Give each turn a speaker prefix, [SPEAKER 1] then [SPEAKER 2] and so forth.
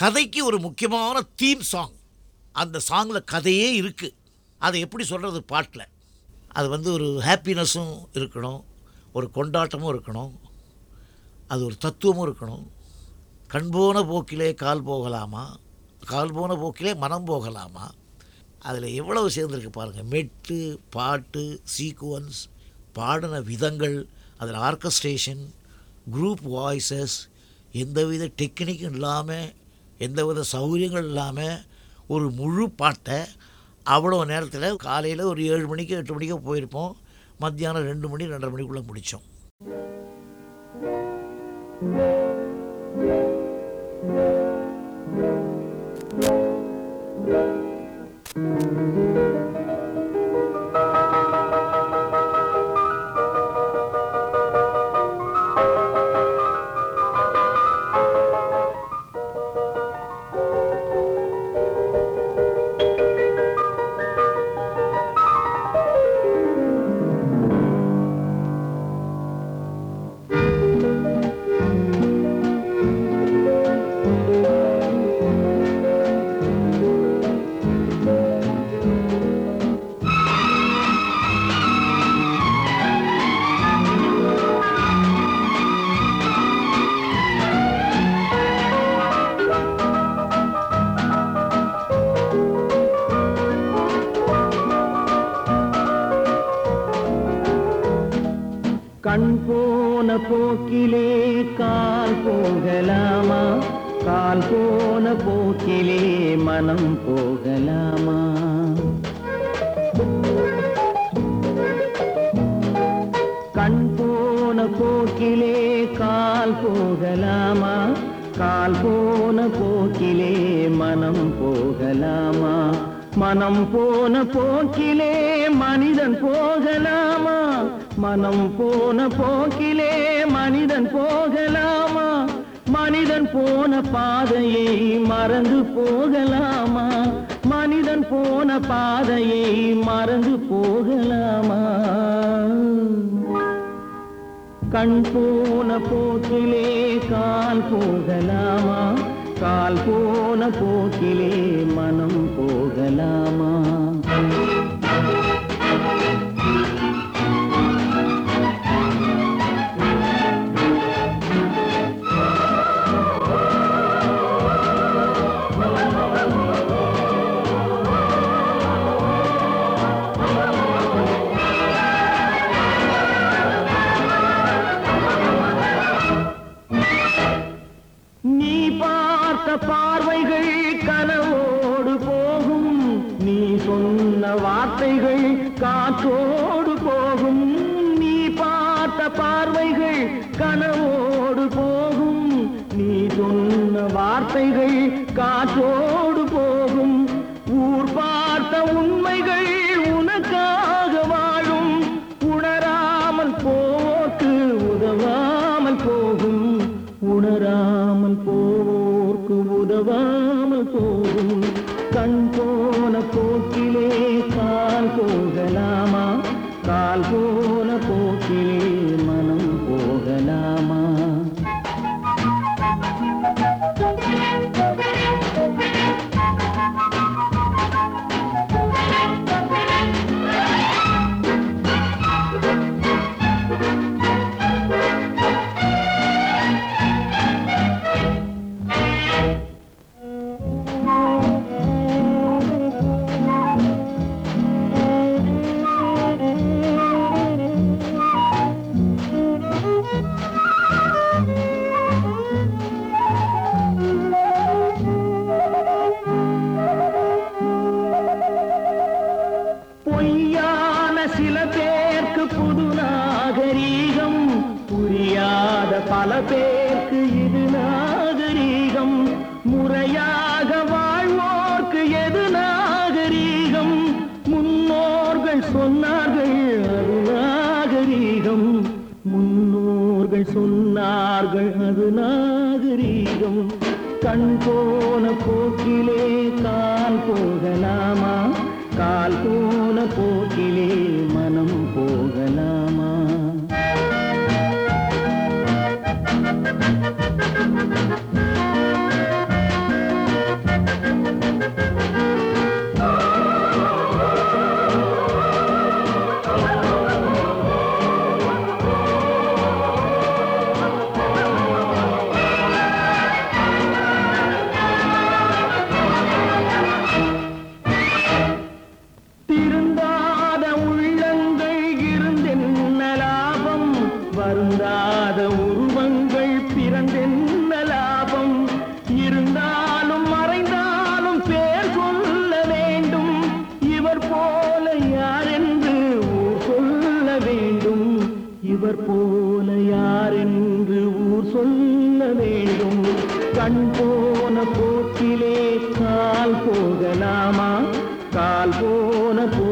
[SPEAKER 1] கதைக்கு ஒரு முக்கியமான தீம் சாங் அந்த சாங்கில் கதையே இருக்குது அதை எப்படி சொல்கிறது பாட்டில் அது வந்து ஒரு ஹாப்பினஸும் இருக்கணும் ஒரு கொண்டாட்டமும் இருக்கணும் அது ஒரு தத்துவமும் இருக்கணும் கண் போன போக்கிலே கால் போகலாமா கால் போன போக்கிலே மனம் போகலாமா அதில் எவ்வளவு சேர்ந்துருக்கு பாருங்கள் மெட்டு பாட்டு சீக்குவன்ஸ் பாடின விதங்கள் அதில் ஆர்கஸ்ட்ரேஷன் குரூப் வாய்ஸஸ் எந்தவித டெக்னிக்கும் இல்லாமல் எந்தவித சௌகரியங்கள் இல்லாமல் ஒரு முழு பாட்டை அவ்வளோ நேரத்தில் காலையில் ஒரு ஏழு மணிக்கு எட்டு மணிக்கோ போயிருப்போம் மத்தியானம் ரெண்டு மணி ரெண்டரை மணிக்குள்ளே முடித்தோம்
[SPEAKER 2] கண் போன போக்கிலே கால் போகலாமா கால் போன போக்கிலே மனம் போகலாமா கண் போன போக்கிலே கால் போகலாமா கால் போன போக்கிலே மனம் போகலாமா மனம் போன போக்கிலே மனிதன் போகலாமா மனம் போன போக்கிலே மனிதன் போகலாமா மனிதன் போன பாதையை மறந்து போகலாமா மனிதன் போன பாதையை மறந்து போகலாமா கண் போன போக்கிலே கால் போகலாமா கால் போன போக்கிலே மனம் போகலாமா நீ பார்த்த பார்வைகள் கனவோடு போகும் நீ சொன்ன வார்த்தைகள் காற்றோடு போகும் நீ பார்த்த பார்வைகள் கனவோடு போகும் நீ சொன்ன வார்த்தைகள் காற்றோடு போகும் ஊர் பார்த்த உண்மைகள் உனக்காக வாழும் உணராமல் போக்கு உதவாமல் போகும் உணராமல் போவோர்க்கு உதவாமல் போகும் கண் போன போக்கிலே கால் போகலாமா கால் போன போக்கிலே மனம் போகலாமா பொய்யான சில பேர்க்கு புது நாகரீகம் புரியாத பல பேர்க்கு இது நாகரீகம் முறையாக வாழ்வோர்க்கு எது நாகரீகம் முன்னோர்கள் சொன்னார்கள் அது நாகரீகம் முன்னோர்கள் சொன்னார்கள் அது நாகரீகம் கண் போன போக்கிலே கால் போகலாமா கால் போன போக்கிலே மனம் போகலாமா போகலாமா கால் போன